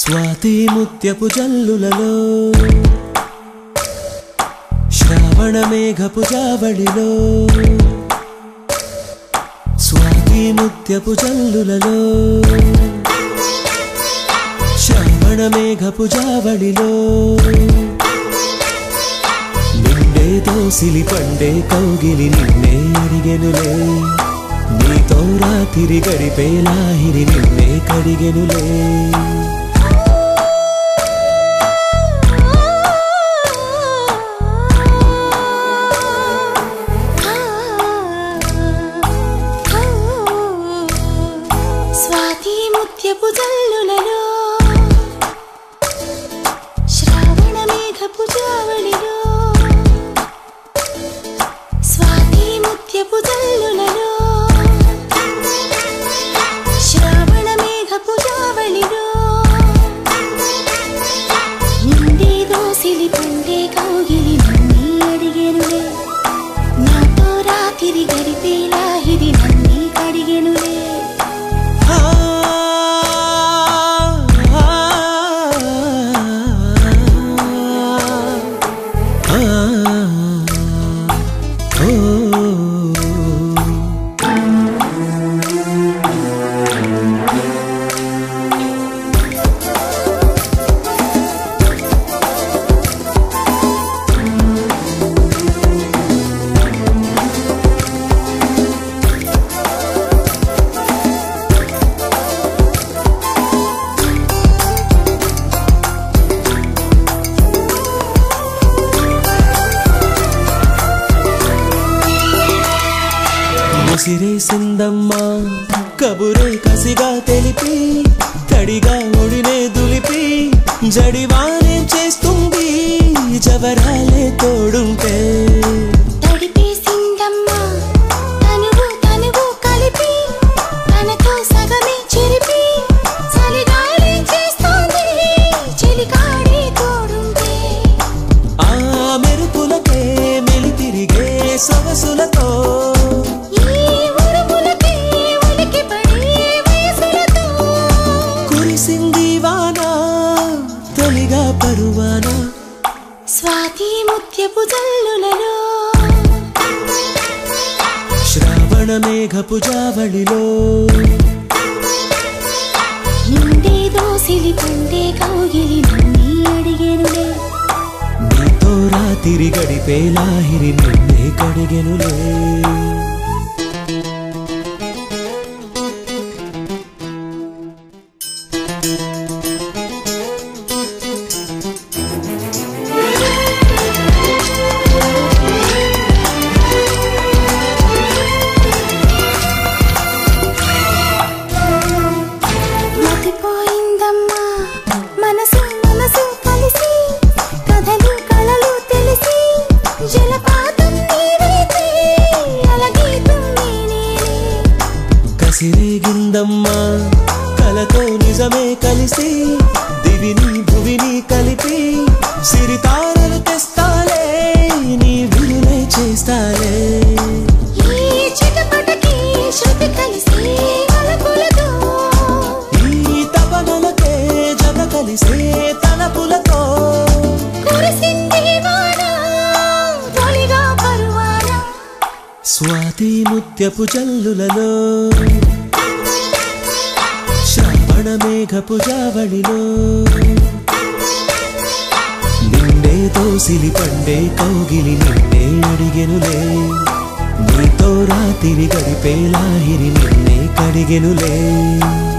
స్వాతి ముత్యపు జల్లులలో శ్రావణ మేఘపు జావళిలో స్వాతి ముత్యపు జల్లులలో శ్రావణ మేఘపు జావళిలో నిన్నే దోసిలి పండే కౌగిలి నిన్నే అడిగెనులే నీతో రాతిరి గడిపే లాహిరి నిన్నే కడిగెనులే స్వాతి ముత్యపు జల్లులలో శ్రావణ మేఘపు జావళిలో స్వాతి ముత్యపు జల్లులలో శ్రావణ మేఘపు జావళిలో నిండే దోసిలి పండే కౌగిలి నన్ను అడిగెనులే నాతో రాతిరి గడిపే లాహిరి నన్ను కడిగెనులే ఆ, ఆ, ఆ, ఓ. ముసిరేసిందమ్మా కబురే కసిగా తెలిపి తడిగా ఒడినే దులిపి జడివానే చేస్తుంది జవరాలే తోడుంటే తడిపేసిందమ్మా తనువు తనువు కలిపి తనతో సగమే చెరిపి చలిగాలి చేస్తోంది చెలికాడే తోడుంటే ఆ మెరుపులకే మెలితిరిగే సొగసులతో ఈ ఉరుములకే ఉలికి పడే వయసులతో కురిసింది వాన తొలిగా పరువాన స్వాతి ముత్యపు జల్లులలో శ్రావణ మేఘపు జావళిలో నిండే దోసిలి పండే కౌగిలి నన్ను అడిగెనులే నీతో రాతిరి గడిపే లాహిరి నిన్నే కడిగెనులే మతిపోయిందమ్మా మనసు మనసు కలిసి కథలు కళలు తెలిసి జలపాతం నీవైతే అలగీతం నేనే కసిరేగిందమ్మా కలతో నిజమే కలిసి దివిని భువిని కలిపి సిరితారలు తెస్తాలే నీ విలువై చేస్తాలే ఈ చిటపటకి శృతి కలిసి అలపులతో ఈ తపనలకే జత కలిసే తలపులతో కురిసింది వాన తొలిగా పరువాన స్వాతి ముత్యపు జల్లులలో శ్రావణ మేఘపు జావళిలో నిన్నే తోసిలి పండే కౌగిలి నిన్నే అడిగెనులే నీతో రాతిరి గడిపే లాహిరి నిన్నే కడిగెనులే